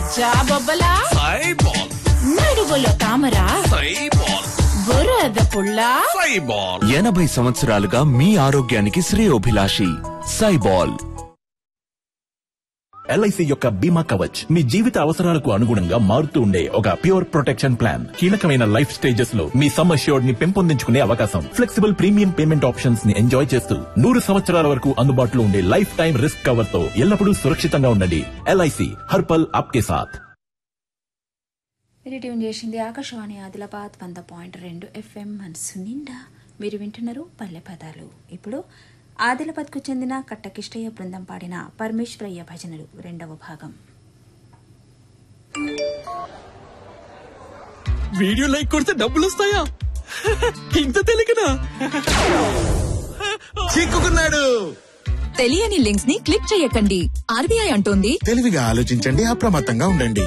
సజ్జా బొబ్బలా సైబాల్ నడువులో తామర సైబాల్ బురద పుల్ల సైబాల్ ఎనభై సంవత్సరాలుగా మీ ఆరోగ్యానికి శ్రేయోభిలాషి సైబాల్ ఎల్ఐసి యొక్క బీమా కవచ్ మీ జీవిత అవసరాలకు అనుగుణంగా మారుతూ ఉండే ఒక ప్యూర్ ప్రొటెక్షన్ ప్లాన్ కీలకమైన లైఫ్ స్టేజెస్ లో మీ సమ్ అష్యూర్డ్ ని పెంపొందించుకునే అవకాశం ఫ్లెక్సిబుల్ ప్రీమియం పేమెంట్ ఆప్షన్స్ ని ఎంజాయ్ చేస్తూ నూరు సంవత్సరాల వరకు అందుబాటులో ఉండే లైఫ్ టైం రిస్క్ కవర్ తో ఎల్లప్పుడూ సురక్షితంగా ఉండండి ఎల్ఐసి హర్పల్ ఆప్కే సాథ్ మీరు ట్యూన్ చేసింది ఆకాశవాణి ఆదిలాబాద్ వంద పాయింట్ రెండు ఎఫ్ఎం మనసు నిండా మీరు వింటున్నారు పల్లె పదాలు ఇప్పుడు ఆదిలాబాద్కు చెందిన కట్టకిష్టయ్య బృందం పాడిన పరమేశ్వరయ్య భజనలు రెండవ భాగం వీడియో లైక్ కొడితే డబ్బులు వస్తాయా ఇంత తెలియకనా చిక్కుకున్నాడు తెలియని లింక్స్ ని క్లిక్ చేయకండి ఆర్బీఐ అంటోంది తెలివిగా ఆలోచించండి అప్రమత్తంగా ఉండండి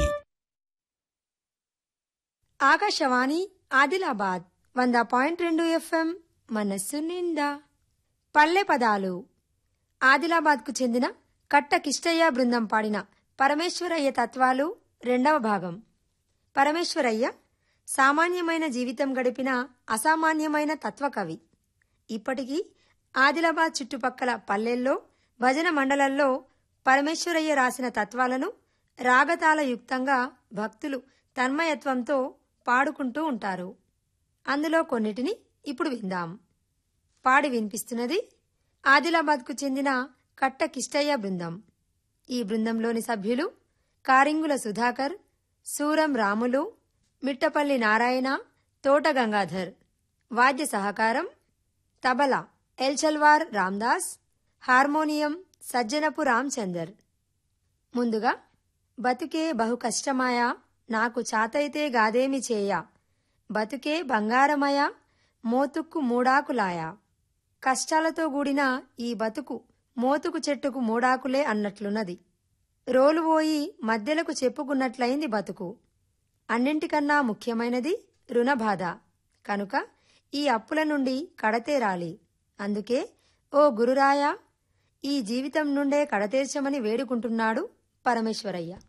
ఆకాశవాణి ఆదిలాబాద్ వంద పాయింట్ రెండు ఎఫ్ఎం మనస్సు నిండా పల్లె పదాలు ఆదిలాబాద్కు చెందిన కట్ట కిష్టయ్య బృందం పాడిన పరమేశ్వరయ్య తత్వాలు రెండవ భాగం పరమేశ్వరయ్య సామాన్యమైన జీవితం గడిపిన అసామాన్యమైన తత్వకవి ఇప్పటికీ ఆదిలాబాద్ చుట్టుపక్కల పల్లెల్లో భజన మండలంలో పరమేశ్వరయ్య రాసిన తత్వాలను రాగతాల యుక్తంగా భక్తులు తన్మయత్వంతో పాడుకుంటూ ఉంటారు అందులో కొన్నిటిని ఇప్పుడు విందాం పాడి వినిపిస్తున్నది ఆదిలాబాద్కు చెందిన కట్ట కిష్టయ్య బృందం ఈ బృందంలోని సభ్యులు కారింగుల సుధాకర్ సూరం రాములు మిట్టపల్లి నారాయణ తోట గంగాధర్ వాద్య సహకారం తబలా ఎల్చల్వార్ రామ్దాస్ హార్మోనియం సజ్జనపు రామచందర్ ముందుగా బతుకే బహు కష్టమాయ నాకు చాతైతే గాదేమి చేయ బతుకే బంగారమయ మోతుక్కు మూడాకులాయ కష్టాలతో కూడిన ఈ బతుకు మోతుకు చెట్టుకు మూడాకులే అన్నట్లున్నది రోలుపోయి మధ్యలకు చెప్పుకున్నట్లయింది బతుకు అన్నింటికన్నా ముఖ్యమైనది రుణబాధ కనుక ఈ అప్పుల నుండి కడతేరాలి అందుకే ఓ గురురాయ ఈ జీవితం నుండే కడతీర్చమని వేడుకుంటున్నాడు పరమేశ్వరయ్య